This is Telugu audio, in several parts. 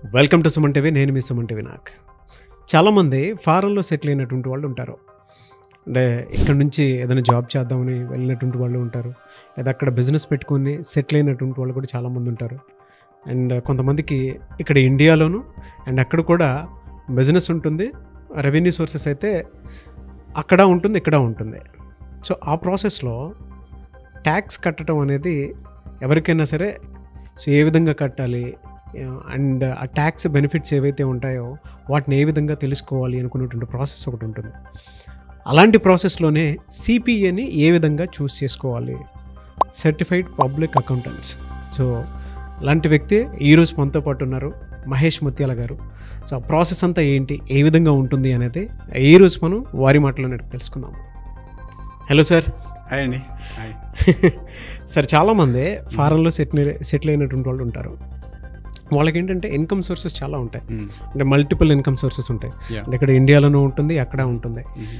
వెల్కమ్ టు సుమన్ టీవీ నేను మీ సుమన్ టీవీ నాక్ చాలామంది ఫారెన్లో సెటిల్ అయినటువంటి వాళ్ళు ఉంటారు అంటే ఇక్కడ నుంచి ఏదైనా జాబ్ చేద్దామని వెళ్ళినటువంటి వాళ్ళు ఉంటారు లేదా అక్కడ బిజినెస్ పెట్టుకొని సెటిల్ అయినటువంటి వాళ్ళు కూడా చాలామంది ఉంటారు అండ్ కొంతమందికి ఇక్కడ ఇండియాలోను అండ్ అక్కడ కూడా బిజినెస్ ఉంటుంది రెవెన్యూ సోర్సెస్ అయితే అక్కడ ఉంటుంది ఇక్కడ ఉంటుంది సో ఆ ప్రాసెస్లో ట్యాక్స్ కట్టడం అనేది ఎవరికైనా సరే సో ఏ విధంగా కట్టాలి అండ్ ఆ ట్యాక్స్ బెనిఫిట్స్ ఏవైతే ఉంటాయో వాటిని ఏ విధంగా తెలుసుకోవాలి అనుకున్నటువంటి ప్రాసెస్ ఒకటి ఉంటుంది అలాంటి ప్రాసెస్లోనే సిపిఏని ఏ విధంగా చూస్ చేసుకోవాలి సర్టిఫైడ్ పబ్లిక్ అకౌంటెంట్స్ సో అలాంటి వ్యక్తి ఈరోజు మనతో పాటు ఉన్నారు మహేష్ ముత్యాల గారు సో ఆ ప్రాసెస్ అంతా ఏంటి ఏ విధంగా ఉంటుంది అనేది ఈ రోజు మనం వారి మాటలోనే తెలుసుకుందాం హలో సార్ హాయ్ అండి హాయ్ సార్ చాలామంది ఫారెన్లో సెటిల్ సెటిల్ అయినటువంటి వాళ్ళు ఉంటారు వాళ్ళకి ఏంటంటే ఇన్కమ్ సోర్సెస్ చాలా ఉంటాయి అంటే మల్టిపుల్ ఇన్కమ్ సోర్సెస్ ఉంటాయి Yeah. అంటే ఇక్కడ ఇండియాలోనూ ఉంటుంది అక్కడ ఉంటుంది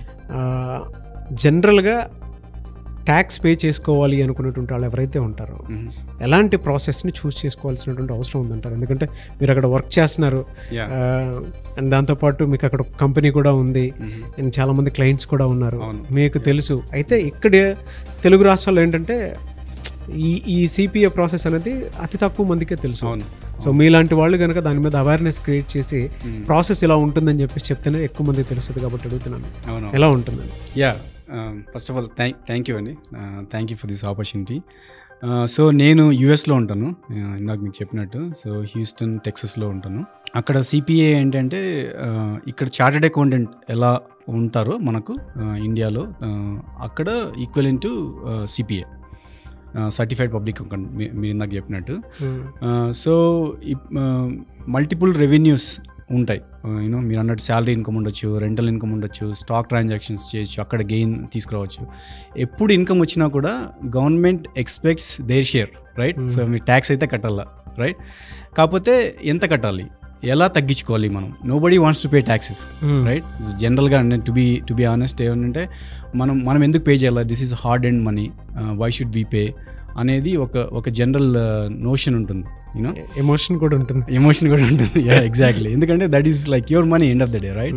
జనరల్గా ట్యాక్స్ పే చేసుకోవాలి అనుకున్నటువంటి వాళ్ళు ఎవరైతే ఉంటారో ఎలాంటి ప్రాసెస్ని చూస్ చేసుకోవాల్సినటువంటి అవసరం ఉందంటారు ఎందుకంటే మీరు అక్కడ వర్క్ చేస్తున్నారు యా అండ్ దాంతోపాటు మీకు అక్కడ కంపెనీ కూడా ఉంది అండ్ చాలామంది క్లయింట్స్ కూడా ఉన్నారు అవును. మీకు తెలుసు అయితే ఇక్కడ తెలుగు రాష్ట్రాల్లో ఏంటంటే ఈ ఈ సిపిఏ ప్రాసెస్ అనేది అతి తక్కువ మందికే తెలుసు అవును సో మీలాంటి వాళ్ళు కనుక దాని మీద అవేర్నెస్ క్రియేట్ చేసి ప్రాసెస్ ఇలా ఉంటుందని చెప్పి చెప్తేనే ఎక్కువ మంది తెలుస్తుంది కాబట్టి అడుగుతున్నాను అవును ఎలా ఉంటుందని yeah first of all thank thank you అండి thank you for this opportunity so నేను యూఎస్లో ఉంటాను uh, ఇందాక మీకు చెప్పినట్టు సో హ్యూస్టన్ టెక్సస్లో ఉంటాను అక్కడ సిపిఏ ఏంటంటే uh, ఇక్కడ చార్టెడ్ అకౌంటెంట్ ఎలా ఉంటారో మనకు uh, ఇండియాలో uh, అక్కడ equal to CPA certified public account మీరు ఇందాక చెప్పినట్టు సో మల్టిపుల్ రెవెన్యూస్ ఉంటాయి యూనో మీరు అన్నట్టు శాలరీ ఇన్కమ్ ఉండొచ్చు రెంటల్ ఇన్కమ్ ఉండొచ్చు స్టాక్ ట్రాన్సాక్షన్స్ చేయొచ్చు అక్కడ గెయిన్ తీసుకురావచ్చు ఎప్పుడు ఇన్కమ్ వచ్చినా కూడా government expects their share right so Hmm. మీరు ట్యాక్స్ అయితే కట్టాలా రైట్ కాకపోతే ఎంత కట్టాలి ఎలా తగ్గించుకోవాలి మనం nobody wants to pay taxes right జనరల్గా అంటే to be to be honest ఏమంటే మనం మనం ఎందుకు పే చేయాలి this is hard and money why should we pay అనేది ఒక ఒక జనరల్ నోషన్ ఉంటుంది యూనో ఎమోషన్ కూడా ఉంటుంది ఎమోషన్ కూడా ఉంటుంది ఎగ్జాక్ట్లీ ఎందుకంటే that is like your money end of the day right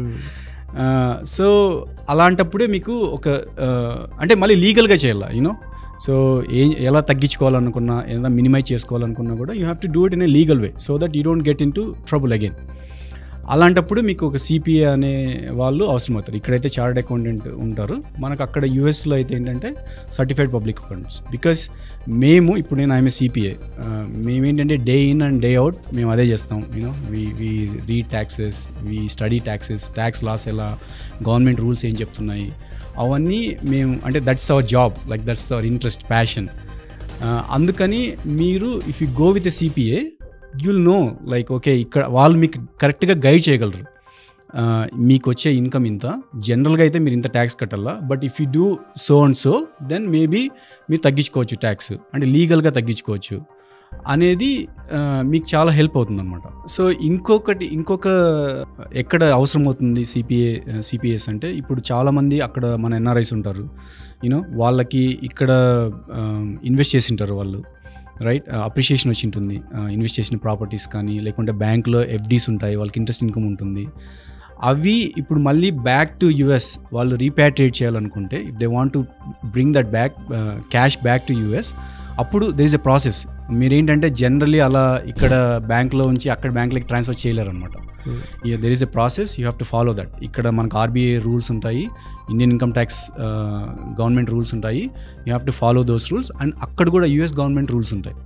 so అలాంటప్పుడే మీకు ఒక uh, అంటే మళ్ళీ లీగల్గా చేయాలి యూనో సో ఏ ఎలా తగ్గించుకోవాలనుకున్నా ఏదైనా మినిమైజ్ చేసుకోవాలనుకున్నా కూడా you have to do it in a legal way so that you don't get into trouble again అలాంటప్పుడు మీకు ఒక సిపిఏ అనే వాళ్ళు అవసరం అవుతారు ఇక్కడైతే చార్ట్ అకౌంటెంట్ ఉంటారు మనకు అక్కడ యూఎస్లో అయితే ఏంటంటే సర్టిఫైడ్ పబ్లిక్ అకౌంటెంట్స్ బికాస్ మేము ఇప్పుడు నేను ఐఎమ్ సిపిఏ మేమేంటంటే day in and day out మేము అదే చేస్తాం you know we we read taxes we study taxes tax laws ఎలా గవర్నమెంట్ రూల్స్ ఏం చెప్తున్నాయి అవన్నీ మేము అంటే that's our job like that's our interest passion అందుకని మీరు if you go with a CPA you'll know like okay ఇక్కడ వాళ్ళు మీకు కరెక్ట్గా గైడ్ చేయగలరు ఆ, మీకు వచ్చే ఇన్కమ్ ఇంత జనరల్గా అయితే మీరు ఇంత ట్యాక్స్ కట్టాలా but if you do so and so then maybe మీరు తగ్గించుకోవచ్చు ట్యాక్స్ అంటే లీగల్గా తగ్గించుకోవచ్చు అనేది ఆ, మీకు చాలా హెల్ప్ అవుతుంది అనమాట సో ఇంకొకటి ఇంకొక ఎక్కడ అవసరం అవుతుంది సిపిఏ సిపిఎస్ అంటే ఇప్పుడు చాలామంది అక్కడ మన ఎన్ఆర్ఐస్ ఉంటారు యూనో వాళ్ళకి ఇక్కడ ఇన్వెస్ట్ చేసి ఉంటారు వాళ్ళు రైట్ అప్రిషియేషన్ వచ్చి ఉంటుంది ఇన్వెస్ట్ చేసిన ప్రాపర్టీస్ కానీ లేకుంటే బ్యాంక్లో ఎఫ్డీస్ ఉంటాయి వాళ్ళకి ఇంట్రెస్ట్ ఇన్కమ్ ఉంటుంది అవి ఇప్పుడు మళ్ళీ బ్యాక్ టు యుఎస్ వాళ్ళు రీపాట్రియేట్ చేయాలనుకుంటే if they want to bring that back cash back to US అప్పుడు దర్ ఇస్ ఎ ప్రాసెస్ మీరేంటంటే జనరలీ అలా ఇక్కడ బ్యాంక్లో ఉంచి అక్కడ బ్యాంక్లోకి ట్రాన్స్ఫర్ చేయలేరు అనమాట there is a process you have to follow that ఇక్కడ మనకు ఆర్బీఐ రూల్స్ ఉంటాయి Indian income tax government rules ఉంటాయి you have to follow those rules and అక్కడ కూడా యూఎస్ గవర్నమెంట్ రూల్స్ ఉంటాయి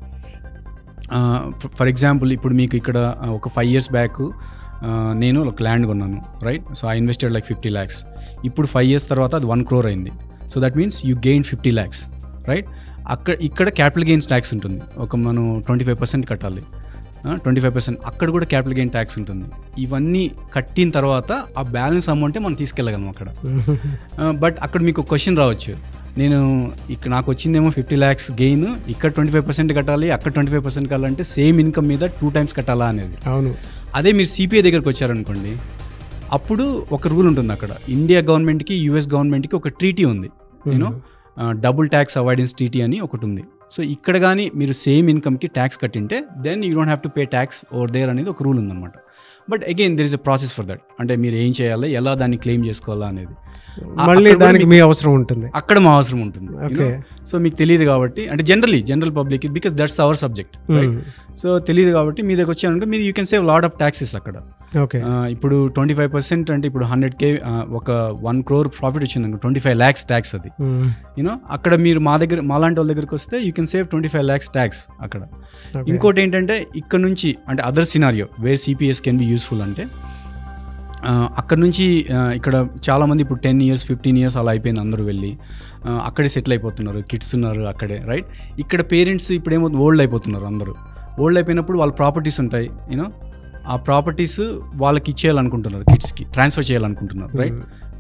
ఫర్ ఎగ్జాంపుల్ ఇప్పుడు మీకు ఇక్కడ uh, ఒక ఫైవ్ ఇయర్స్ బ్యాక్ నేను ఒక ల్యాండ్ కొన్నాను right so I invested like fifty lakhs ఇప్పుడు ఫైవ్ ఇయర్స్ తర్వాత అది వన్ క్రోర్ అయింది so that means you gain fifty lakhs right అక్కడ ఇక్కడ క్యాపిటల్ గెయిన్స్ ట్యాక్స్ ఉంటుంది ఒక మనం ట్వంటీ ఫైవ్ పర్సెంట్ కట్టాలి ట్వంటీ ఫైవ్ పర్సెంట్ అక్కడ కూడా క్యాపిటల్ గెయిన్ ట్యాక్స్ ఉంటుంది ఇవన్నీ కట్టిన తర్వాత ఆ బ్యాలెన్స్ అమౌంటే మనం తీసుకెళ్ళగలం అక్కడ బట్ అక్కడ మీకు క్వశ్చన్ రావచ్చు నేను ఇక్కడ నాకు వచ్చిందేమో ఫిఫ్టీ ల్యాక్స్ గెయిన్ ఇక్కడ ట్వంటీ ఫైవ్ పర్సెంట్ కట్టాలి అక్కడ ట్వంటీ ఫైవ్ పర్సెంట్ కట్టాలంటే సేమ్ ఇన్కమ్ మీద టూ టైమ్స్ కట్టాలా అనేది అవును అదే మీరు సిపిఐ దగ్గరకు వచ్చారనుకోండి అప్పుడు ఒక రూల్ ఉంటుంది అక్కడ ఇండియా గవర్నమెంట్కి యూఎస్ గవర్నమెంట్కి ఒక ట్రీటీ ఉంది you know double tax avoidance treaty అని ఒకటి ఉంది సో ఇక్కడ కానీ మీరు సేమ్ ఇన్కమ్కి ట్యాక్స్ కట్టింటే then you don't have to pay tax over there అనేది ఒక రూల్ ఉందన్నమాట but again there is a process for that అంటే మీరు ఏం చేయాలి ఎలా దాన్ని క్లెయిమ్ చేసుకోవాలా అనేది ఆ- మళ్ళీ అక్కడ కూడా దానికి మీ అవసరం ఉంటుంది అక్కడ మా అవసరం ఉంటుంది ఓకే సో మీకు తెలియదు కాబట్టి అంటే generally general public because that's our subject so తెలియదు కాబట్టి మీ దగ్గర వచ్చానంటే మీరు you can save lot of taxes అక్కడ ఓకే ఆ, ఇప్పుడు ట్వంటీ ఫైవ్ పర్సెంట్ అంటే ఇప్పుడు హండ్రెడ్ కే ఒక వన్ క్రోర్ ప్రాఫిట్ వచ్చింది ట్వంటీ ఫైవ్ ల్యాక్స్ ట్యాక్స్ అది యూనో అక్కడ మీరు మా దగ్గర మాలాంటి వాళ్ళ దగ్గరికి వస్తే you can save twenty five lakhs tax అక్కడ ఇంకోటి ఏంటంటే ఇక్కడ నుంచి అంటే other scenario way CPAs can be useful అంటే ఆ, అక్కడ నుంచి ఆ, ఇక్కడ చాలామంది ఇప్పుడు టెన్ ఇయర్స్ ఫిఫ్టీన్ ఇయర్స్ అలా అయిపోయింది అందరూ వెళ్ళి ఆ, అక్కడే సెటిల్ అయిపోతున్నారు కిడ్స్ ఉన్నారు అక్కడే రైట్ ఇక్కడ పేరెంట్స్ ఇప్పుడు ఏమో ఓల్డ్ అయిపోతున్నారు అందరూ ఓల్డ్ అయిపోయినప్పుడు వాళ్ళ ప్రాపర్టీస్ ఉంటాయి యూనో ఆ ప్రాపర్టీస్ వాళ్ళకి ఇచ్చేయాలనుకుంటున్నారు కిడ్స్కి ట్రాన్స్ఫర్ చేయాలనుకుంటున్నారు రైట్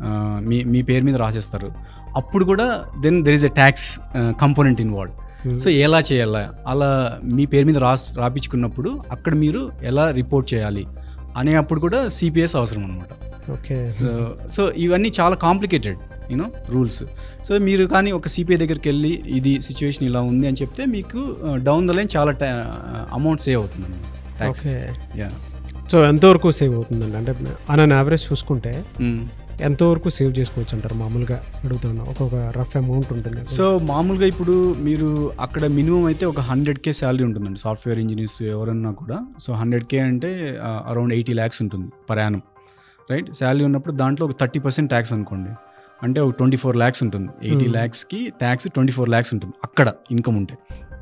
మీ మీ పేరు మీద రాసేస్తారు అప్పుడు కూడా then there is a tax component involve so ఎలా చేయాలా అలా మీ పేరు మీద రాస్ రాపించుకున్నప్పుడు అక్కడ మీరు ఎలా రిపోర్ట్ చేయాలి అనే అప్పుడు కూడా సిపిఎస్ అవసరం అనమాట ఓకే సో సో ఇవన్నీ చాలా కాంప్లికేటెడ్ యూనో రూల్స్ సో మీరు కానీ ఒక సిపిఐ దగ్గరికి వెళ్ళి ఇది సిచ్యువేషన్ ఇలా ఉంది అని చెప్తే మీకు డౌన్ ద లైన్ చాలా అమౌంట్ సేవ్ అవుతుంది ట్యాక్స్ ఓకే యా సో ఎంతవరకు సేవ్ అవుతుందండి అంటే ఆన్ యావరేజ్ చూసుకుంటే ఎంతవరకు సేవ్ చేసుకోవచ్చు అంటారు మామూలుగా అడుగుతున్నా ఒక్కొక్క రఫ్ అమౌంట్ ఉంటుంది సో మామూలుగా ఇప్పుడు మీరు అక్కడ మినిమం అయితే ఒక హండ్రెడ్ కే శాలరీ ఉంటుందండి సాఫ్ట్వేర్ ఇంజనీర్స్ ఎవరన్నా కూడా సో హండ్రెడ్ కే అంటే అరౌండ్ ఎయిటీ ల్యాక్స్ ఉంటుంది పర్ యానం రైట్ శాలరీ ఉన్నప్పుడు దాంట్లో ఒక థర్టీ పర్సెంట్ ట్యాక్స్ అనుకోండి అంటే ఒక ట్వంటీ ఫోర్ ల్యాక్స్ ఉంటుంది ఎయిటీ Hmm. ల్యాక్స్కి ట్యాక్స్ ట్వంటీ ఫోర్ ల్యాక్స్ ఉంటుంది అక్కడ ఇన్కమ్ ఉంటే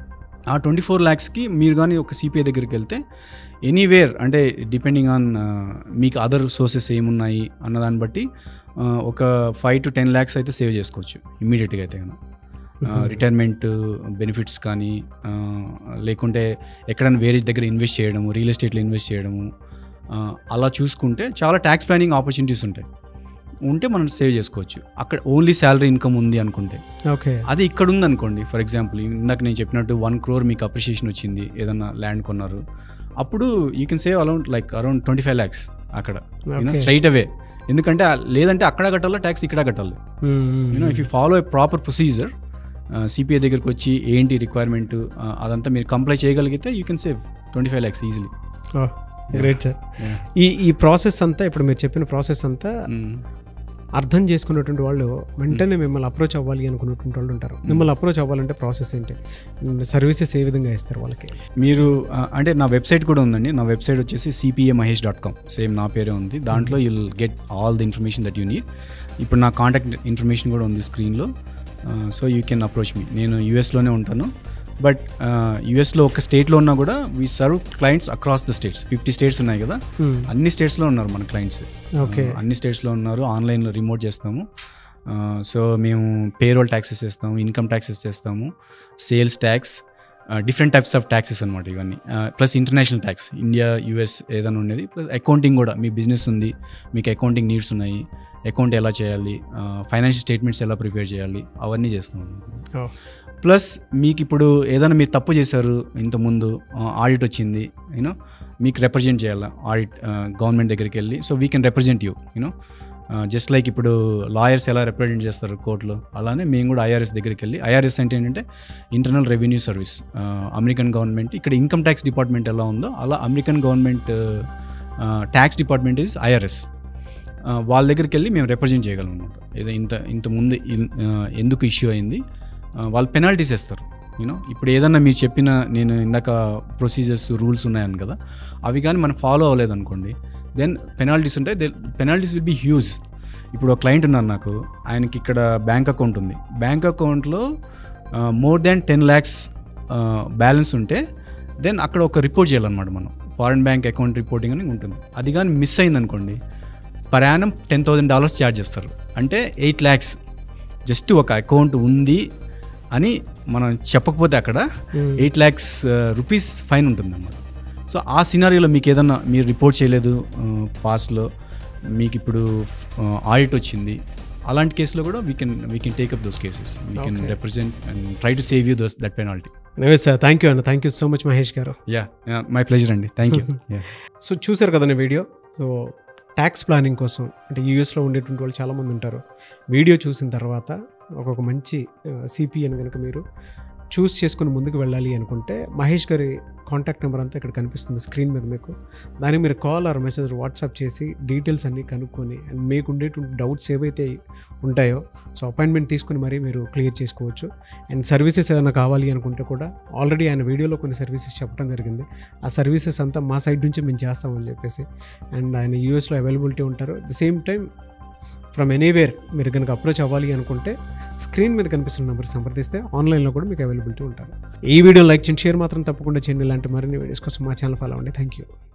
ఆ ట్వంటీ ఫోర్ ల్యాక్స్కి మీరు కానీ ఒక సిపిఐ దగ్గరికి వెళ్తే ఎనీవేర్ అంటే డిపెండింగ్ ఆన్ మీకు అదర్ సోర్సెస్ ఏమున్నాయి అన్నదాన్ని బట్టి ఆ, ఒక ఫైవ్ టు టెన్ ల్యాక్స్ అయితే సేవ్ చేసుకోవచ్చు ఇమ్మీడియట్గా అయితే కనుక రిటైర్మెంట్ బెనిఫిట్స్ కానీ ఆ, లేకుంటే ఎక్కడైనా వేరే దగ్గర ఇన్వెస్ట్ చేయడము రియల్ ఎస్టేట్లో ఇన్వెస్ట్ చేయడము ఆ, అలా చూసుకుంటే చాలా ట్యాక్స్ ప్లానింగ్ ఆపర్చునిటీస్ ఉంటాయి ఉంటే మనం సేవ్ చేసుకోవచ్చు అక్కడ ఓన్లీ శాలరీ ఇన్కమ్ ఉంది అనుకుంటే ఓకే అది ఇక్కడ ఉంది అనుకోండి ఫర్ ఎగ్జాంపుల్ ఇందాక నేను చెప్పినట్టు వన్ క్రోర్ మీకు అప్రిషియేషన్ వచ్చింది ఏదన్నా ల్యాండ్ కొన్నారు అప్పుడు you can save around like around twenty five lakhs అక్కడ యూనో Okay. స్ట్రైట్ అవే ఎందుకంటే ఆ- లేదంటే అక్కడ కట్టాలా ట్యాక్స్ ఇక్కడ కట్టాలి you know if you follow a proper procedure CPI దగ్గరికి వచ్చి ఏంటి రిక్వైర్మెంట్ అదంతా మీరు కంప్లై చేయగలిగితే you can save twenty five lakhs easily great sir ఈ ఈ ప్రాసెస్ అంతా ఇప్పుడు మీరు చెప్పిన ప్రాసెస్ అంతా అర్థం చేసుకున్నటువంటి వాళ్ళు వెంటనే మిమ్మల్ని అప్రోచ్ అవ్వాలి అనుకున్నటువంటి వాళ్ళు ఉంటారు మిమ్మల్ని అప్రోచ్ అవ్వాలంటే ప్రాసెస్ ఏంటి సర్వీసెస్ ఏ విధంగా ఇస్తారు వాళ్ళకి మీరు ఆ, అంటే నా వెబ్సైట్ కూడా ఉందండి నా వెబ్సైట్ వచ్చేసి CPA Mahesh dot com same నా పేరే ఉంది దాంట్లో you'll get all the information that you need ఇప్పుడు నా కాంటాక్ట్ ఇన్ఫర్మేషన్ కూడా ఉంది స్క్రీన్లో సో యూ కెన్ అప్రోచ్ మీ నేను యూఎస్లోనే ఉంటాను బట్ యూఎస్లో ఒక స్టేట్లో ఉన్నా కూడా we serve clients across the states fifty states ఉన్నాయి కదా అన్ని స్టేట్స్లో ఉన్నారు మన క్లయింట్స్ ఓకే అన్ని స్టేట్స్లో ఉన్నారు ఆన్లైన్లో రిమోట్ చేస్తాము సో మేము పేరోల్ ట్యాక్సెస్ చేస్తాము ఇన్కమ్ ట్యాక్సెస్ చేస్తాము sales tax different types of taxes అనమాట ఇవన్నీ plus international tax India US ఏదైనా ఉండేది ప్లస్ అకౌంటింగ్ కూడా మీ బిజినెస్ ఉంది మీకు అకౌంటింగ్ నీడ్స్ ఉన్నాయి అకౌంట్ ఎలా చేయాలి ఫైనాన్షియల్ స్టేట్మెంట్స్ ఎలా ప్రిపేర్ చేయాలి అవన్నీ చేస్తాము Oh. ప్లస్ మీకు ఇప్పుడు ఏదైనా మీరు తప్పు చేశారు ఇంతకుముందు ఆడిట్ వచ్చింది యూనో మీకు రిప్రజెంట్ చేయాలి ఆడిట్ గవర్నమెంట్ దగ్గరికి వెళ్ళి so we can represent you you know just like ఇప్పుడు లాయర్స్ ఎలా రిప్రజెంట్ చేస్తారు కోర్టులో అలానే మేము కూడా ఐఆర్ఎస్ దగ్గరికి వెళ్ళి ఐఆర్ఎస్ అంటే ఏంటంటే internal revenue service American government ఇక్కడ ఇన్కమ్ ట్యాక్స్ డిపార్ట్మెంట్ ఎలా ఉందో అలా American government tax department is IRS వాళ్ళ దగ్గరికి వెళ్ళి మేము రిప్రజెంట్ చేయగలం అనమాట ఏదో ఇంత ఇంత ముందు ఇన్- ఆ, ఎందుకు ఇష్యూ అయింది ఆ, వాళ్ళు పెనాల్టీస్ వేస్తారు యూనో ఇప్పుడు ఏదన్నా మీరు చెప్పిన నేను ఇందాక ప్రొసీజర్స్ రూల్స్ ఉన్నాయని కదా అవి కానీ మనం ఫాలో అవ్వలేదు అనుకోండి దెన్ పెనాల్టీస్ ఉంటాయి పెనాల్టీస్ విల్ బి హ్యూజ్ ఇప్పుడు ఒక క్లయింట్ ఉన్నారు నాకు ఆయనకి ఇక్కడ బ్యాంక్ అకౌంట్ ఉంది బ్యాంక్ అకౌంట్లో more than ten lakhs balance ఉంటే దెన్ అక్కడ ఒక రిపోర్ట్ చేయాలన్నమాట మనం ఫారెన్ బ్యాంక్ అకౌంట్ రిపోర్టింగ్ అని ఉంటుంది అది కానీ మిస్ అయింది అనుకోండి per annum ten thousand dollars charge చేస్తారు అంటే ఎయిట్ ల్యాక్స్ జస్ట్ ఒక అకౌంట్ ఉంది అని మనం చెప్పకపోతే అక్కడ ఎయిట్ ల్యాక్స్ రూపీస్ ఫైన్ ఉంటుంది అన్నమాట సో ఆ సినారియోలో మీకు ఏదన్నా మీరు రిపోర్ట్ చేయలేదు పాస్ట్లో మీకు ఇప్పుడు ఆడిట్ వచ్చింది అలాంటి కేసులో కూడా we can we can take up those cases we can Okay. Represent and try to save you those that penalty sir thank you అన్న thank you so much Mahesh garu yeah my pleasure అండి థ్యాంక్ యూ సో చూసారు కదండి వీడియో సో ట్యాక్స్ ప్లానింగ్ కోసం అంటే యూఎస్లో ఉండేటువంటి వాళ్ళు చాలామంది ఉంటారు వీడియో చూసిన తర్వాత ఒక్కొక్క మంచి సిపి అని కనుక మీరు చూస్ చేసుకుని ముందుకు వెళ్ళాలి అనుకుంటే మహేష్ గారి కాంటాక్ట్ నెంబర్ అంతా ఇక్కడ కనిపిస్తుంది స్క్రీన్ మీద మీకు దానికి మీరు కాల్ ఆర్ మెసేజ్ వాట్సాప్ చేసి డీటెయిల్స్ అన్నీ కనుక్కొని అండ్ మీకు ఉండేటువంటి డౌట్స్ ఏవైతే ఉంటాయో సో అపాయింట్మెంట్ తీసుకుని మరీ మీరు క్లియర్ చేసుకోవచ్చు అండ్ సర్వీసెస్ ఏమైనా కావాలి అనుకుంటే కూడా ఆల్రెడీ ఆయన వీడియోలో కొన్ని సర్వీసెస్ చెప్పడం జరిగింది ఆ సర్వీసెస్ అంతా మా సైడ్ నుంచి మేము చేస్తామని చెప్పేసి అండ్ ఆయన యూఎస్లో అవైలబిలిటీ ఉంటారు the same time from anywhere మీరు కనుక అప్రోచ్ అవ్వాలి అనుకుంటే స్క్రీన్ మీద కనిపిస్తున్న నెంబర్కి సంప్రదిస్తే ఆన్లైన్లో కూడా మీకు అవైలబిలిటీ ఉంటారు ఈ వీడియో లైక్ చేయండి షేర్ మాత్రం తప్పకుండా చేయండి ఇలాంటి మరిన్ని వీడియోస్ కోసం మా ఛానల్ ఫాలో అవ్వండి థ్యాంక్ యూ